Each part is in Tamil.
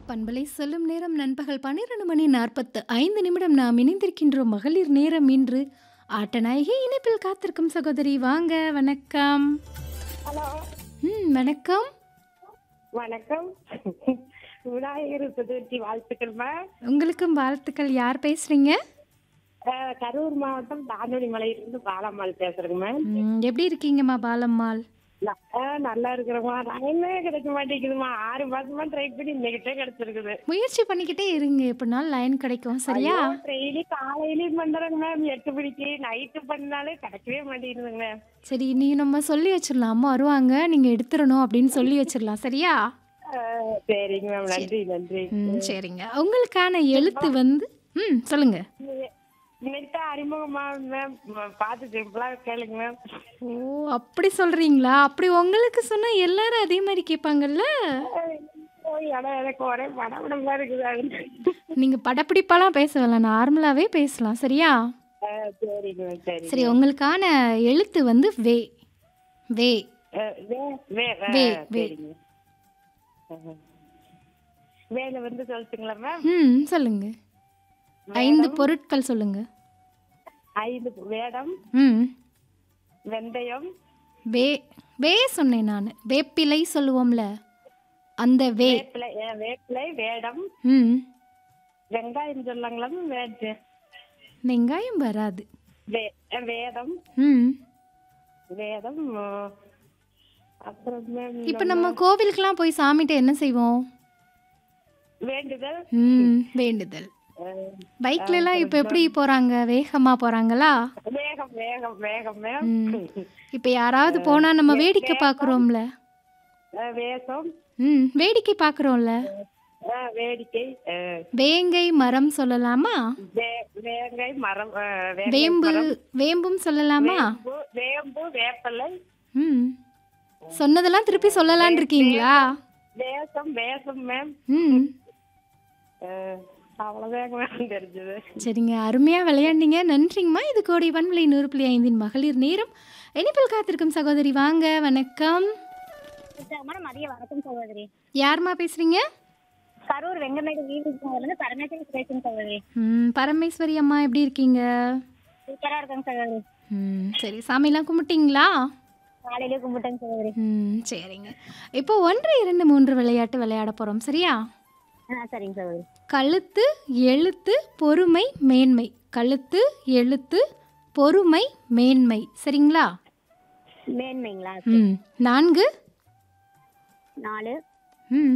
பண்பலை சொல்லும் நேரம் நண்பகல் பன்னிரண்டு மணி நாற்பத்து ஐந்து நிமிடம் நாம் இணைந்திருக்கின்றோம் மகளிர் நேரம் இன்று ஆட்டநாயகி இணைப்பில் காத்திருக்கும் சகோதரி வாங்க வணக்கம் ஹலோ ம் வணக்கம் வணக்கம் விநாயகர் சதுர்த்தி வாழ்த்துக்கள்மா உங்களுக்கும் வாழ்த்துக்கள் யார் பேசுறீங்க அஹ், கரூர் மாவட்டம் தானொலி மலையிலிருந்து பாலம்மாள் பேசுறேங்கம்மா ம், எப்படி இருக்கீங்கம்மா பாலம்மாள் ந- அஹ், நல்லா இருக்கிறோமா டைமே கிடைக்க மாட்டேங்குதுமா ஆறு மாசமா ட்ரை பண்ணி இன்னைக்கிட்டே கிடைச்சிருக்குது முயற்சி பண்ணிக்கிட்டே இருங்க எப்படினாலும் லைன் கிடைக்கும் சரியா டெய்லி காலையிலயும் பண்றேங்க மேம் எட்டு மணிக்கு நைட்டு பண்ணாலே கிடைக்கவே மாட்டேங்குதுங்க மேம் சரி இன்னைக்கு நம்ம சொல்லி வச்சிடலாம் அம்மா வருவாங்க நீங்கள் எடுத்துடணும் அப்படின்னு சொல்லி வச்சிடலாம் சரியா அஹ், சரிங்க மேம் நன்றி நன்றி ம் சரிங்க உங்களுக்கான எழுத்து வந்து ம் சொல்லுங்க இன்னைக்கு அறிமுகமா மேம் பார்த்து சிம்பிளா கேளுங்க மேம் ஓ அப்படி சொல்றீங்களா அப்படி உங்களுக்கு சொன்னா எல்லாரும் அதே மாதிரி கேட்பாங்கல்ல இடம் எனக்கு ஒரே படபடமா இருக்குது நீங்க படப்பிடிப்பாலாம் பேச வேணாம் நார்மலாவே பேசலாம் சரியா அஹ், சரிங்க மேம் சரி சரி உங்களுக்கான எழுத்து வந்து வே வே அஹ், வே- வே- அஹ், வே, வே. சரிங்க அஹ். வேலை வந்து சொல்லட்டுங்களா மேம் ம் சொல்லுங்க ஐந்து பொருட்கள் சொல்லுங்க ஐந்து வேடம் ம் வெந்தயம் வே வே சொன்னேன் நான் வேப்பிலை சொல்லுவோம்ல அந்த வே வேப்பிலை அஹ், வேப்பிலை வேடம் ம் வெங்காயம் சொல்லாங்களா மேம்? வே- வெங்காயம் வராது வே- அஹ், வேடம் ம் வேடம் அஹ், அப்புறம் மேம் இப்போ நம்ம கோவிலுக்கெல்லாம் போய் சாமிகிட்ட என்ன செய்வோம் வேண்டுதல் ம் வேண்டுதல் அஹ், பைக்ல எல்லாம் இப்போ எப்படி போறாங்க வேகமா போறாங்களா வேகம் வேகம் வேகம் மேம் இப்போ யாராவது போனா நம்ம வேடிக்கை பார்க்குறோம்ல அஹ், வேஷம் ம் வேடிக்கை பார்க்குறோம்ல அஹ், வேடிக்கை அஹ், வேங்கை மரம் சொல்லலாமா வே- வேங்கை மரம் அஹ், வேங்கை வேம்பு மரம், வேம்பும் சொல்லலாமா வேம்பு வேம்பு வேப்பலை ம் சொன்னதெல்லாம் திருப்பி சொல்லலான் இருக்கீங்களா வேஷம் வேஷம் மேம் ம் அஹ், அவ்வளவுதாங்க மேம் தெரிஞ்சது சரிங்க அருமையாக விளையாண்டீங்க நன்றிங்கம்மா இது கோடி வன்மலை நூறு புள்ளி ஐந்தின் மகளிர் நேரம் இனிப்பில் காத்திருக்கும் சகோதரி வாங்க வணக்கம் மேடம் மதிய வணக்கம் சகோதரி யாரும்மா பேசுறீங்க கரூர் வெங்கமேடு வீடு இருந்து பரமேஸ்வரி பேசுங்க சகோதரி ம் பரமேஸ்வரி அம்மா எப்படி இருக்கீங்க சூப்பரா இருக்காங்க சகோதரி ம் சரி சாமிலாம் கும்பிட்டீங்களா காலையிலே கும்பிட்டேங்க சகோதரி ம் சரிங்க இப்போ ஒன்று இரண்டு மூன்று விளையாட்டு விளையாட போகிறோம் சரியா ஆ சரிங்க சகோதரி கழுத்து எழுத்து பொறுமை மேன்மை கழுத்து எழுத்து பொறுமை மேன்மை சரிங்களா மேன்மைங்களா ம் நான்கு நாலு ம்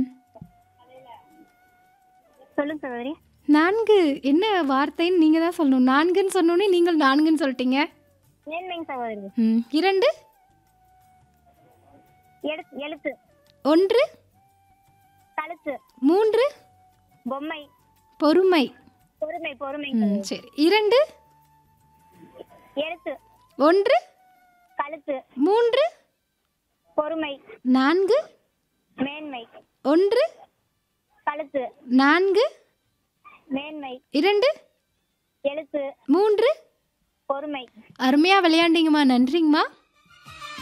சொல்லுங்க சகோதரி நான்கு என்ன வார்த்தைன்னு நீங்கள் தான் சொல்லணும் நான்குன்னு சொன்னோன்னே நீங்கள் நான்குன்னு சொல்லிட்டீங்க மேன்மைங்க சகோதரி ம் இரண்டு எழுத்து எழுத்து ஒன்று கழுத்து மூன்று பொம்மை பொறுமை பொறுமை பொறுமை ம் சரி இரண்டு எழுத்து ஒன்று கழுத்து மூன்று பொறுமை நான்கு மேன்மை ஒன்று கழுத்து நான்கு மேன்மை இரண்டு எழுத்து மூன்று பொறுமை அருமையாக விளையாண்டீங்கம்மா நன்றிங்கம்மா